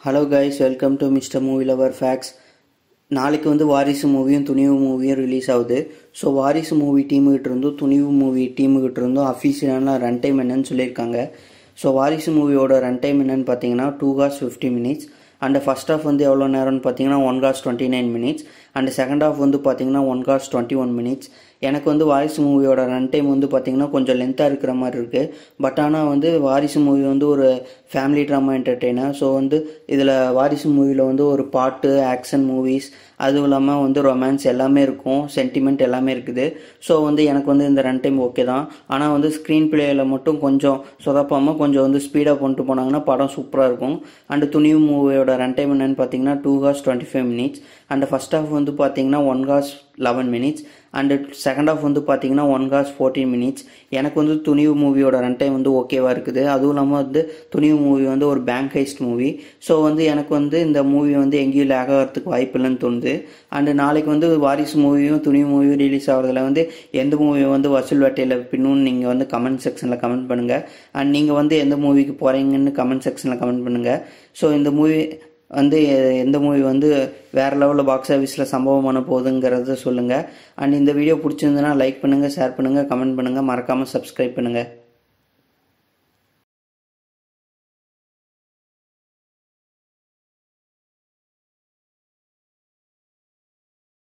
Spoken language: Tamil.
hello guys welcome to mister movie lover facts நாளைக்கு வந்து வாரிசு மூவியும் துணிவு மூவியும் ரிலீஸ் ஆகுது ஸோ வாரிசு மூவி டீமுக்கிட்ட இருந்தும் துணிவு மூவி டீமுக்கிட்ட இருந்தும் அஃபீஷியலான ரன் டைம் என்னன்னு சொல்லியிருக்காங்க ஸோ வாரிசு மூவியோட ரன் டைம் என்னன்னு பார்த்தீங்கன்னா two hours fifty minutes and first half வந்து எவ்வளோ நேரம்னு பார்த்தீங்கன்னா one hours twenty nine minutes and second half வந்து பார்த்தீங்கன்னா one hours twenty one minutes எனக்கு வந்து வாரிசு மூவியோட ரன் டைம் வந்து பார்த்தீங்கன்னா கொஞ்சம் லென்த்தாக இருக்கிற மாதிரி இருக்குது பட் ஆனால் வந்து வாரிசு மூவி வந்து ஒரு ஃபேமிலி ட்ராமா என்டர்டெய்னர் ஸோ வந்து இதில் வாரிசு மூவியில் வந்து ஒரு பாட்டு ஆக்ஷன் மூவிஸ் அதுவும் இல்லாமல் வந்து ரொமான்ஸ் எல்லாமே இருக்கும் சென்டிமெண்ட் எல்லாமே இருக்குது ஸோ வந்து எனக்கு வந்து இந்த ரன் டைம் ஓகே தான் ஆனால் வந்து ஸ்க்ரீன் பிளேயில் மட்டும் கொஞ்சம் சொதப்பாமல் கொஞ்சம் வந்து ஸ்பீடாக கொண்டு போனாங்கன்னா படம் சூப்பராக இருக்கும் அண்ட் துணிவு மூவியோட ரன் டைம் என்னன்னு பார்த்தீங்கன்னா two hours twenty five minutes and first half வந்து பார்த்தீங்கன்னா one hours eleven minutes and second half வந்து பார்த்தீங்கன்னா ஒன் ஹார்ஸ் ஃபோர்டீன் மினிட்ஸ் எனக்கு வந்து துணிவு மூவியோட ரன் டைம் வந்து ஓகேவா இருக்குது அதுவும் இல்லாமல் வந்து துணிவு மூவி வந்து ஒரு பேங்க் ஹைஸ்ட் மூவி ஸோ வந்து எனக்கு வந்து இந்த மூவி வந்து எங்கேயும் லேக் ஆகிறதுக்கு வாய்ப்பு இல்லைன்னு தோணுது அண்டு நாளைக்கு வந்து வாரிசு மூவியும் துணிவு மூவியும் ரிலீஸ் ஆகிறதுல வந்து எந்த மூவி வந்து வசூல் வேட்டையில் பின்னுன்னு நீங்கள் வந்து கமெண்ட் செக்ஷனில் கமெண்ட் பண்ணுங்கள் அண்ட் நீங்கள் வந்து எந்த மூவிக்கு போகிறீங்கன்னு கமெண்ட் செக்ஷனில் கமெண்ட் பண்ணுங்கள் ஸோ இந்த மூவி வந்து எந்த மூவி வந்து வேறு லெவலில் பாக்ஸ் ஆஃபீஸில் சம்பவம் பண்ண போகுதுங்கிறத சொல்லுங்கள் அண்ட் இந்த வீடியோ பிடிச்சிருந்ததுன்னா லைக் பண்ணுங்கள் ஷேர் பண்ணுங்கள் கமெண்ட் பண்ணுங்கள் மறக்காமல் சப்ஸ்கிரைப் பண்ணுங்கள்